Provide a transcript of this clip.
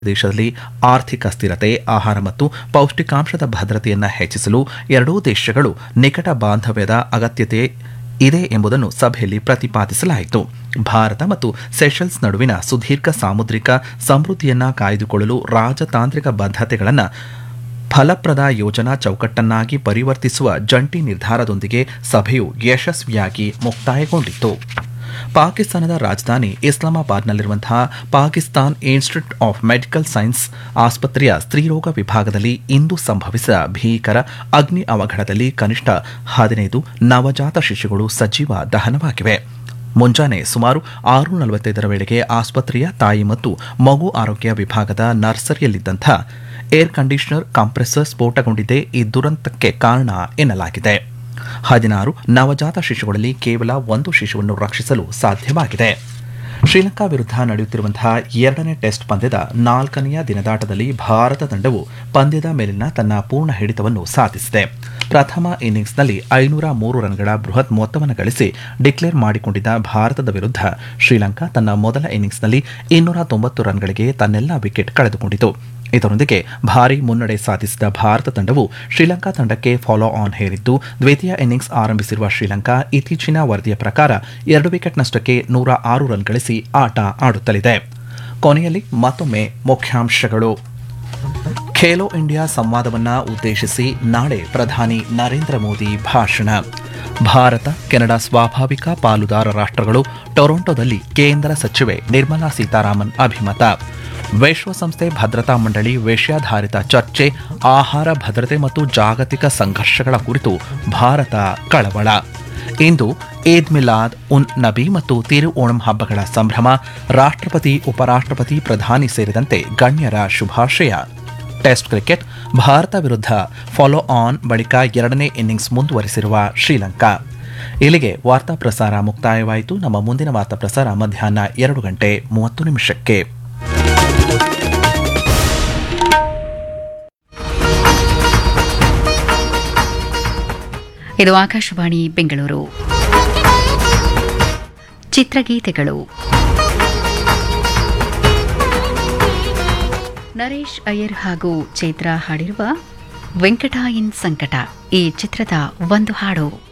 ದೇಶದಲ್ಲಿ ಆರ್ಥಿಕ ಸ್ಥಿರತೆ ಆಹಾರ ಮತ್ತು ಪೌಷ್ಟಿಕಾಂಶದ ಭದ್ರತೆಯನ್ನು ಹೆಚ್ಚಿಸಲು ಎರಡೂ ದೇಶಗಳು ನಿಕಟ ಬಾಂಧವ್ಯದ ಅಗತ್ಯತೆ ಇದೆ ಎಂಬುದನ್ನು ಸಭೆಯಲ್ಲಿ ಪ್ರತಿಪಾದಿಸಲಾಯಿತು ಭಾರತ ಮತ್ತು ಸೆಷಲ್ಸ್ ನಡುವಿನ ಸುದೀರ್ಘ ಸಾಮುದ್ರಿಕ ಸಮೃದ್ಧಿಯನ್ನು ಕಾಯ್ದುಕೊಳ್ಳಲು ರಾಜತಾಂತ್ರಿಕ ಬದ್ಧತೆಗಳನ್ನು ಫಲಪ್ರದ ಯೋಜನಾ ಚೌಕಟ್ಟನ್ನಾಗಿ ಪರಿವರ್ತಿಸುವ ಜಂಟಿ ನಿರ್ಧಾರದೊಂದಿಗೆ ಸಭೆಯು ಯಶಸ್ವಿಯಾಗಿ ಮುಕ್ತಾಯಗೊಂಡಿತು ಪಾಕಿಸ್ತಾನದ ರಾಜಧಾನಿ ಇಸ್ಲಾಮಾಬಾದ್ನಲ್ಲಿರುವಂತಹ Pakistan institute of medical science ಆಸ್ಪತ್ರೆಯ ಸ್ತ್ರೀರೋಗ ವಿಭಾಗದಲ್ಲಿ ಇಂದು ಸಂಭವಿಸಿದ ಭೀಕರ ಅಗ್ನಿ ಅವಘಡದಲ್ಲಿ ಕನಿಷ್ಠ ಹದಿನೈದು ನವಜಾತ ಶಿಶುಗಳು ಸಜೀವ ದಹನವಾಗಿವೆ ಮುಂಜಾನೆ ಸುಮಾರು ಆರು ನಲವತ್ತೈದರ ವೇಳೆಗೆ ಆಸ್ಪತ್ರೆಯ ತಾಯಿ ಮತ್ತು ಮಗು ಆರೋಗ್ಯ ವಿಭಾಗದ ನರ್ಸರಿಯಲ್ಲಿದ್ದಂಥ ಏರ್ ಕಂಡೀಷನರ್ ಕಂಪ್ರೆಸರ್ ಸ್ಫೋಟಗೊಂಡಿದ್ದೇ ಈ ದುರಂತಕ್ಕೆ ಕಾರಣ ಎನ್ನಲಾಗಿದೆ ಹದಿನಾರು ನವಜಾತ ಶಿಶುಗಳಲ್ಲಿ ಕೇವಲ ಒಂದು ಶಿಶುವನ್ನು ರಕ್ಷಿಸಲು ಸಾಧ್ಯವಾಗಿದೆ ಶ್ರೀಲಂಕಾ ವಿರುದ್ಧ ನಡೆಯುತ್ತಿರುವಂತಹ ಎರಡನೇ ಟೆಸ್ಟ್ ಪಂದ್ಯದ ನಾಲ್ಕನೆಯ ದಿನದಾಟದಲ್ಲಿ ಭಾರತ ತಂಡವು ಪಂದ್ಯದ ಮೇಲಿನ ತನ್ನ ಪೂರ್ಣ ಹಿಡಿತವನ್ನು ಸಾಧಿಸಿದೆ ಪ್ರಥಮ ಇನ್ನಿಂಗ್ಸ್ನಲ್ಲಿ ಐನೂರ ಮೂರು ರನ್ಗಳ ಬೃಹತ್ ಮೊತ್ತವನ್ನು ಗಳಿಸಿ ಡಿಕ್ಲೇರ್ ಮಾಡಿಕೊಂಡಿದ್ದ ಭಾರತದ ವಿರುದ್ಧ ಶ್ರೀಲಂಕಾ ತನ್ನ ಮೊದಲ ಇನ್ನಿಂಗ್ಸ್ನಲ್ಲಿ ಇನ್ನೂರ ತೊಂಬತ್ತು ರನ್ಗಳಿಗೆ ತನ್ನೆಲ್ಲ ವಿಕೆಟ್ ಕಳೆದುಕೊಂಡಿತು ಇದರೊಂದಿಗೆ ಭಾರೀ ಮುನ್ನಡೆ ಸಾಧಿಸಿದ ಭಾರತ ತಂಡವು ಶ್ರೀಲಂಕಾ ತಂಡಕ್ಕೆ ಫಾಲೋ ಆನ್ ಹೇರಿದ್ದು ದ್ವಿತೀಯ ಇನ್ನಿಂಗ್ಸ್ ಆರಂಭಿಸಿರುವ ಶ್ರೀಲಂಕಾ ಇತ್ತೀಚಿನ ವರದಿಯ ಪ್ರಕಾರ ಎರಡು ವಿಕೆಟ್ ನಷ್ಟಕ್ಕೆ ನೂರ ಆರು ರನ್ ಗಳಿಸಿ ಆಟ ಆಡುತ್ತಲಿದೆ ಕೊನೆಯಲ್ಲಿ ಮತ್ತೊಮ್ಮೆ ಮುಖ್ಯಾಂಶಗಳು ಖೇಲೋ ಇಂಡಿಯಾ ಸಂವಾದವನ್ನ ಉದ್ದೇಶಿಸಿ ನಾಳೆ ಪ್ರಧಾನಿ ನರೇಂದ್ರ ಮೋದಿ ಭಾಷಣ ಭಾರತ ಕೆನಡಾ ಸ್ವಾಭಾವಿಕ ಪಾಲುದಾರ ರಾಷ್ಟ್ರಗಳು ಟೊರೊಂಟೊದಲ್ಲಿ ಕೇಂದ್ರ ಸಚಿವೆ ನಿರ್ಮಲಾ ಸೀತಾರಾಮನ್ ಅಭಿಮತ ವಿಶ್ವಸಂಸ್ಥೆ ಭದ್ರತಾ ಮಂಡಳಿ ವಿಷಯಾಧಾರಿತ ಚರ್ಚೆ ಆಹಾರ ಭದ್ರತೆ ಮತ್ತು ಜಾಗತಿಕ ಸಂಘರ್ಷಗಳ ಕುರಿತು ಭಾರತ ಕಳವಳ ಇಂದು ಈದ್ ಮಿಲಾದ್ ಉನ್ ನಬಿ ಮತ್ತು ತಿರು ಓಣಂ ಹಬ್ಬಗಳ ಸಂಭ್ರಮ ರಾಷ್ಟ್ರಪತಿ ಉಪರಾಷ್ಟ್ರಪತಿ ಪ್ರಧಾನಿ ಸೇರಿದಂತೆ ಗಣ್ಯರ ಶುಭಾಶಯ ಟೆಸ್ಟ್ ಕ್ರಿಕೆಟ್ ಭಾರತ ವಿರುದ್ಧ ಫಾಲೋ ಆನ್ ಬಳಿಕ ಎರಡನೇ ಇನ್ನಿಂಗ್ಸ್ ಮುಂದುವರಿಸಿರುವ ಶ್ರೀಲಂಕಾ ಇಲ್ಲಿಗೆ ವಾರ್ತಾ ಪ್ರಸಾರ ಮುಕ್ತಾಯವಾಯಿತು ನಮ್ಮ ಮುಂದಿನ ವಾರ್ತಾ ಪ್ರಸಾರ ಮಧ್ಯಾಹ್ನ ಎರಡು ಗಂಟೆ ಮೂವತ್ತು ನಿಮಿಷಕ್ಕೆ ಇದು ಆಕಾಶವಾಣಿ ಬೆಂಗಳೂರು ಚಿತ್ರಗೀತೆಗಳು ನರೇಶ್ ಅಯ್ಯರ್ ಹಾಗೂ ಚೈತ್ರ ಹಾಡಿರುವ ವೆಂಕಟಾಯಿನ್ ಸಂಕಟ ಈ ಚಿತ್ರದ ಒಂದು ಹಾಡು